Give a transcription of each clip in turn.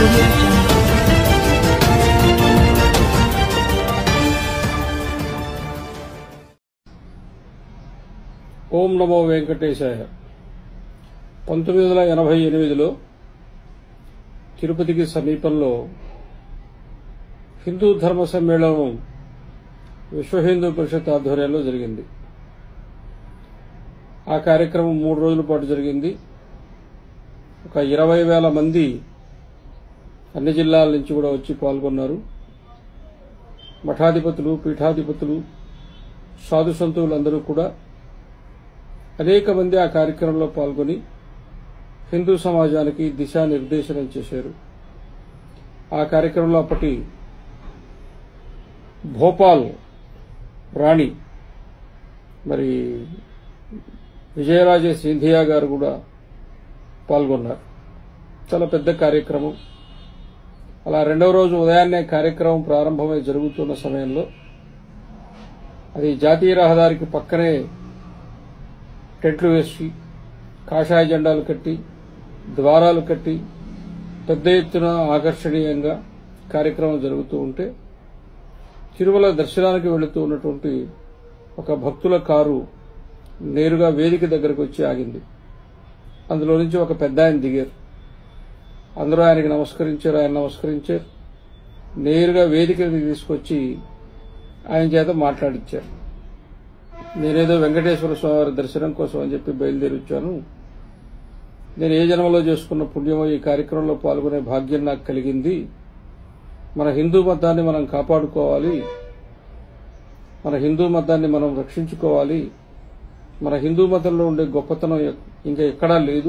audio jungle. ఓం నమో వెంకటేశాయ పంతొమ్మిది వందల ఎనభై ఎనిమిదిలో తిరుపతికి సమీపంలో హిందూ ధర్మ సమ్మేళనం విశ్వ హిందూ పరిషత్ ఆధ్వర్యంలో జరిగింది ఆ కార్యక్రమం మూడు రోజుల పాటు జరిగింది ఒక ఇరవై వేల మంది అన్ని జిల్లాల నుంచి కూడా వచ్చి పాల్గొన్నారు మఠాధిపతులు పీఠాధిపతులు సాధు సంతువులందరూ కూడా అనేక మంది ఆ కార్యక్రమంలో పాల్గొని హిందూ సమాజానికి దిశానిర్దేశనం చేశారు ఆ కార్యక్రమంలో అప్పటి భోపాల్ రాణి మరి విజయరాజే సింధియా గారు కూడా పాల్గొన్నారు చాలా పెద్ద కార్యక్రమం అలా రెండవ రోజు ఉదయాన్నే కార్యక్రమం ప్రారంభమై జరుగుతున్న సమయంలో అది జాతీయ రహదారికి పక్కనే టెంట్లు వేసి కాషాయ జెండాలు కట్టి ద్వారాలు కట్టి పెద్ద ఎత్తున ఆకర్షణీయంగా కార్యక్రమం జరుగుతూ ఉంటే తిరుమల దర్శనానికి వెళుతూ ఉన్నటువంటి ఒక భక్తుల కారు నేరుగా వేదిక దగ్గరకు వచ్చి ఆగింది అందులో నుంచి ఒక పెద్ద ఆయన దిగారు అందరూ ఆయనకి నమస్కరించారు ఆయన నమస్కరించారు నేరుగా వేదికకి తీసుకొచ్చి ఆయన చేత మాట్లాడించారు నేనేదో వెంకటేశ్వర స్వామి వారి దర్శనం కోసం అని చెప్పి బయలుదేరి వచ్చాను నేను ఏ జన్మలో చేసుకున్న పుణ్యమో ఈ కార్యక్రమంలో పాల్గొనే భాగ్యం నాకు కలిగింది మన హిందూ మతాన్ని మనం కాపాడుకోవాలి మన హిందూ మతాన్ని మనం రక్షించుకోవాలి మన హిందూ మతంలో ఉండే గొప్పతనం ఎక్- ఇంకా ఎక్కడా లేదు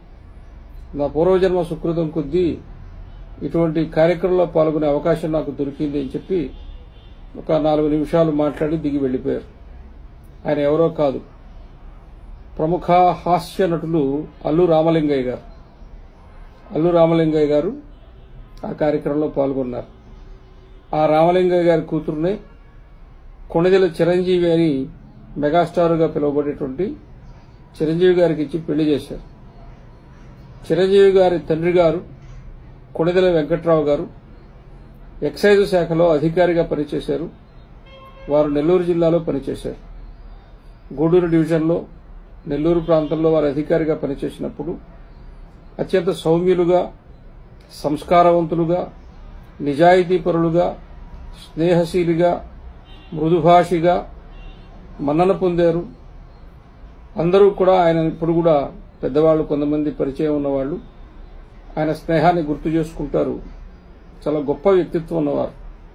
నా పూర్వజన్మ సుకృతం కొద్దీ ఇటువంటి కార్యక్రమంలో పాల్గొనే అవకాశం నాకు దొరికింది అని చెప్పి ఒక నాలుగు నిమిషాలు మాట్లాడి దిగి వెళ్లిపోయారు ఆయన ఎవరో కాదు ప్రముఖ హాస్య నటులు అల్లు రామలింగయ్య గారు అల్లు రామలింగయ్య గారు ఆ కార్యక్రమంలో పాల్గొన్నారు ఆ రామలింగయ్య గారి కూతురునే కొణిదెల చిరంజీవి అని మెగాస్టార్గా పిలువబడేటువంటి చిరంజీవి గారికి ఇచ్చి పెళ్లి చేశారు చిరంజీవి గారి తండ్రి గారు కొణిదెల వెంకట్రావు గారు ఎక్సైజ్ శాఖలో అధికారిగా పనిచేశారు వారు నెల్లూరు జిల్లాలో పనిచేశారు గూడూరు డివిజన్లో నెల్లూరు ప్రాంతంలో వారు అధికారిగా పనిచేసినప్పుడు అత్యంత సౌమ్యులుగా సంస్కారవంతులుగా నిజాయితీపరులుగా స్నేహశీలిగా మృదుభాషిగా మన్నన పొందారు అందరూ కూడా ఆయన ఇప్పుడు కూడా పెద్దవాళ్ళు కొంతమంది పరిచయం ఉన్నవాళ్ళు ఆయన స్నేహాన్ని గుర్తు చేసుకుంటారు చాలా గొప్ప వ్యక్తిత్వం ఉన్నవారు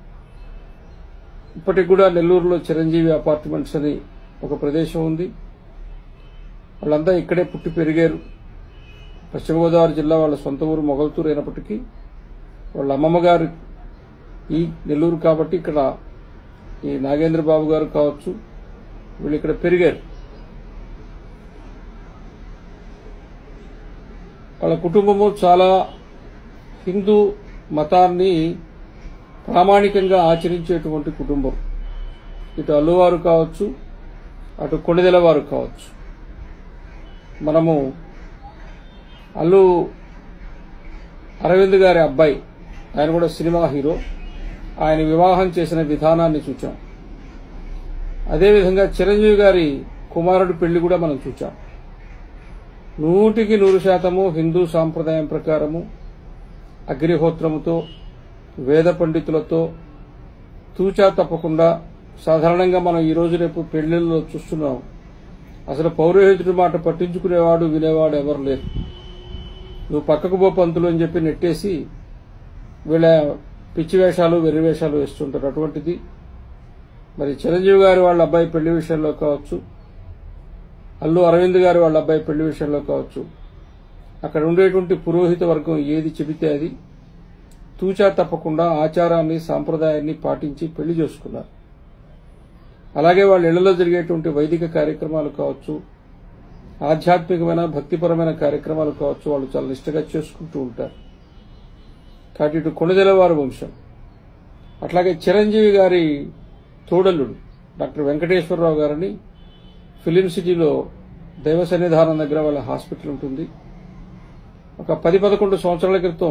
ఇప్పటికి కూడా నెల్లూరులో చిరంజీవి అపార్ట్మెంట్స్ అని ఒక ప్రదేశం ఉంది వాళ్ళంతా ఇక్కడే పుట్టి పెరిగారు పశ్చిమ గోదావరి జిల్లా వాళ్ళ సొంత ఊరు మొగల్తూరు అయినప్పటికీ వాళ్ళ అమ్మమ్మ గారు ఈ నెల్లూరు కాబట్టి ఇక్కడ ఈ నాగేంద్ర బాబు గారు కావచ్చు వీళ్ళు ఇక్కడ పెరిగారు వాళ్ళ కుటుంబము చాలా హిందూ మతాన్ని ప్రామాణికంగా ఆచరించేటువంటి కుటుంబం ఇటు అల్లువారు కావచ్చు అటు కొణిదెల వారు కావచ్చు మనము అల్లు అరవింద్ గారి అబ్బాయి ఆయన కూడా సినిమా హీరో ఆయన వివాహం చేసిన విధానాన్ని చూచాం అదేవిధంగా చిరంజీవి గారి కుమారుడి పెళ్లి కూడా మనం చూచాం నూటికి నూరు శాతము హిందూ సాంప్రదాయం ప్రకారము అగ్నిహోత్రముతో వేద పండితులతో తూచా తప్పకుండా సాధారణంగా మనం ఈ రోజు రేపు పెళ్లిళ్ళలో చూస్తున్నాం అసలు పౌరోహితుడి మాట పట్టించుకునేవాడు వినేవాడు ఎవరు లేరు నువ్వు పక్కకు పో పంతులు అని చెప్పి నెట్టేసి వీళ్ళ పిచ్చి వేషాలు వెర్రి వేషాలు వేస్తుంటారు అటువంటిది మరి చిరంజీవి గారి వాళ్ళ అబ్బాయి పెళ్లి విషయంలో కావచ్చు అల్లు అరవింద్ గారి వాళ్ళ అబ్బాయి పెళ్లి విషయంలో కావచ్చు అక్కడ ఉండేటువంటి పురోహిత వర్గం ఏది చెబితే అది తూచా తప్పకుండా ఆచారాన్ని సాంప్రదాయాన్ని పాటించి పెళ్లి చేసుకున్నారు అలాగే వాళ్ళ ఇళ్లలో జరిగేటువంటి వైదిక కార్యక్రమాలు కావచ్చు ఆధ్యాత్మికమైన భక్తిపరమైన కార్యక్రమాలు కావచ్చు వాళ్ళు చాలా నిష్టగా చేసుకుంటూ ఉంటారు కాబట్టి ఇటు కొణిదెల వారి వంశం అట్లాగే చిరంజీవి గారి తోడల్లుడు డాక్టర్ వెంకటేశ్వరరావు గారిని ఫిలిం సిటీలో దైవ సన్నిధానం దగ్గర వాళ్ళ హాస్పిటల్ ఉంటుంది ఒక పది పదకొండు సంవత్సరాల క్రితం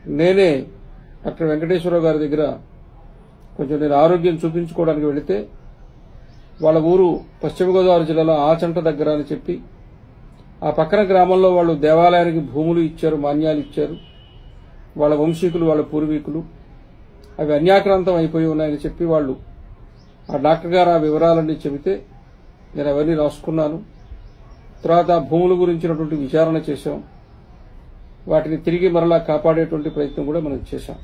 నేనే డాక్టర్ వెంకటేశ్వరరావు గారి దగ్గర కొంచెం నేను ఆరోగ్యం చూపించుకోవడానికి వెళితే వాళ్ళ ఊరు పశ్చిమ గోదావరి జిల్లాలో ఆచంట దగ్గర అని చెప్పి ఆ పక్కన గ్రామంలో వాళ్ళు దేవాలయానికి భూములు ఇచ్చారు మాన్యాలు ఇచ్చారు వాళ్ళ వంశీకులు వాళ్ళ పూర్వీకులు అవి అన్యాక్రాంతం అయిపోయి ఉన్నాయని చెప్పి వాళ్ళు ఆ డాక్టర్ గారు ఆ వివరాలన్నీ చెబితే నేను అవన్నీ రాసుకున్నాను తర్వాత ఆ భూముల గురించినటువంటి విచారణ చేశాం వాటిని తిరిగి మరలా కాపాడేటువంటి ప్రయత్నం కూడా మనం చేశాం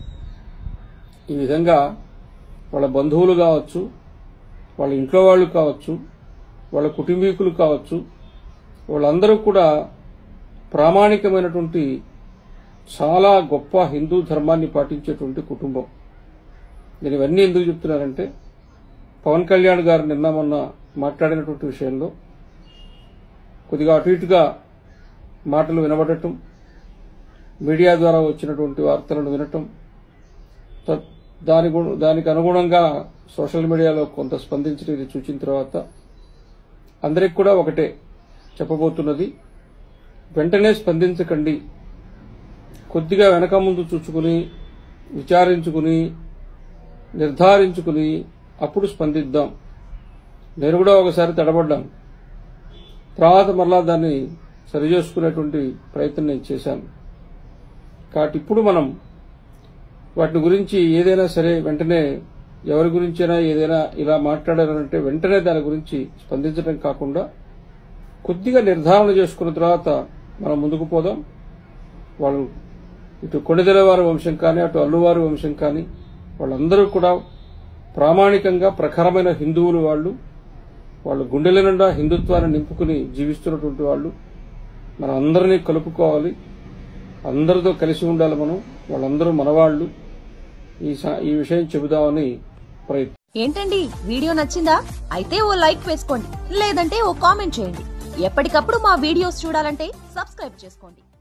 ఈ విధంగా వాళ్ళ బంధువులు కావచ్చు వాళ్ళ ఇంట్లో వాళ్ళు కావచ్చు వాళ్ళ కుటుంబీకులు కావచ్చు వాళ్ళందరూ కూడా ప్రామాణికమైనటువంటి చాలా గొప్ప హిందూ ధర్మాన్ని పాటించేటువంటి కుటుంబం నేను ఇవన్నీ ఎందుకు చెప్తున్నానంటే పవన్ కళ్యాణ్ గారు నిన్న మొన్న మాట్లాడినటువంటి విషయంలో కొద్దిగా అటు ఇటుగా మాటలు వినబడటం మీడియా ద్వారా వచ్చినటువంటి వార్తలను వినటం త- దాని గు- దానికి అనుగుణంగా సోషల్ మీడియాలో కొంత స్పందించడం ఇది చూసిన తర్వాత అందరికి కూడా ఒకటే చెప్పబోతున్నది వెంటనే స్పందించకండి కొద్దిగా వెనక ముందు చూచుకుని విచారించుకుని నిర్ధారించుకుని అప్పుడు స్పందిద్దాం నేను కూడా ఒకసారి తడబడ్డాను తర్వాత మరలా దాన్ని సరిచేసుకునేటువంటి ప్రయత్నం నేను చేశాను కాబట్టి ఇప్పుడు మనం వాటి గురించి ఏదైనా సరే వెంటనే ఎవరి గురించైనా ఏదైనా ఇలా మాట్లాడారంటే వెంటనే దాని గురించి స్పందించడం కాకుండా కొద్దిగా నిర్ధారణ చేసుకున్న తర్వాత మనం ముందుకు పోదాం వాళ్ళు ఇటు కొణిదెల వారి వంశం కానీ అటు అల్లువారి వంశం కానీ వాళ్ళందరూ కూడా ప్రామాణికంగా ప్రఖరమైన హిందువులు వాళ్ళు వాళ్ళు గుండెల నిండా హిందుత్వాన్ని నింపుకుని జీవిస్తున్నటువంటి వాళ్ళు మనం అందరినీ కలుపుకోవాలి అందరితో కలిసి ఉండాలి మనం వాళ్ళందరూ మనవాళ్ళు ఈ స- ఈ విషయం చెబుదామని ప్రయత్నం ఏంటండి వీడియో నచ్చిందా అయితే ఓ లైక్ వేసుకోండి లేదంటే ఓ కామెంట్ చేయండి ఎప్పటికప్పుడు మా వీడియోస్ చూడాలంటే సబ్స్క్రైబ్ చేసుకోండి